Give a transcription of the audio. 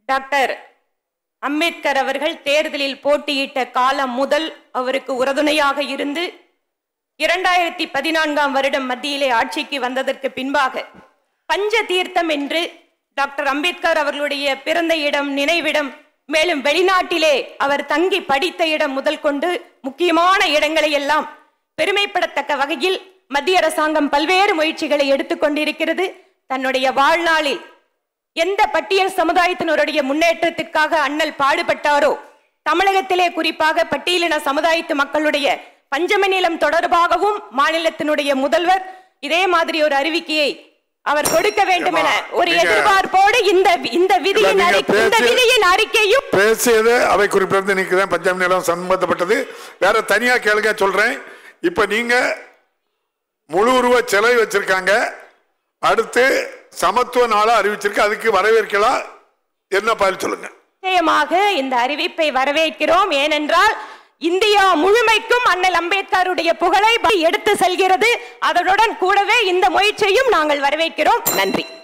doctor Ambedkar அவர்கள் தேர்தலில் போட்டியிட்ட காலம் முதல் அவருக்கு உறுதுணையாக இருந்து இரண்டாயிரத்தி பதினான்காம் வருடம் மத்தியிலே ஆட்சிக்கு வந்ததற்கு பின்பாக பஞ்ச தீர்த்தம் என்று டாக்டர் அம்பேத்கர் அவர்களுடைய பிறந்த இடம் நினைவிடம் மேலும் வெளிநாட்டிலே அவர் தங்கி படித்த இடம் முதல் கொண்டு முக்கியமான இடங்களை எல்லாம் பெருமைப்படத்தக்க வகையில் மத்திய அரசாங்கம் பல்வேறு முயற்சிகளை எடுத்துக்கொண்டிருக்கிறது தன்னுடைய வாழ்நாளில் எந்த பட்டியல் சமுதாயத்தினருடைய முன்னேற்றத்திற்காக அண்ணல் பாடுபட்டாரோ தமிழகத்திலே குறிப்பாக பட்டியலின சமுதாயத்து மக்களுடைய பஞ்சம நிலம் தொடர்பாகவும் மாநிலத்தினுடைய முதல்வர் இதே மாதிரி ஒரு அறிவிக்கையை அவர் கொடுக்க வேண்டும் என ஒரு நீங்க- எதிர்பார்ப்போடு இந்த இந்த விதியின் நீங்க அறி- இந்த பேசி- விதியின் அறிக்கையும் பேசியது அவை குறிப்பிலிருந்து நீக்குதான் பஞ்சாப் நிலம் சம்பந்தப்பட்டது வேற தனியா கேளுங்க சொல்றேன் இப்ப நீங்க முழு உருவ சிலை வச்சிருக்காங்க அடுத்து சமத்துவ நாளா அறிவிச்சிருக்கு அதுக்கு வரவேற்கலாம் என்ன பதில் சொல்லுங்க நிச்சயமாக இந்த அறிவிப்பை வரவேற்கிறோம் ஏனென்றால் இந்தியா முழுமைக்கும் அண்ணல் அம்பேத்கருடைய புகழை எடுத்து செல்கிறது அதனுடன் கூடவே இந்த முயற்சியையும் நாங்கள் வரவேற்கிறோம் நன்றி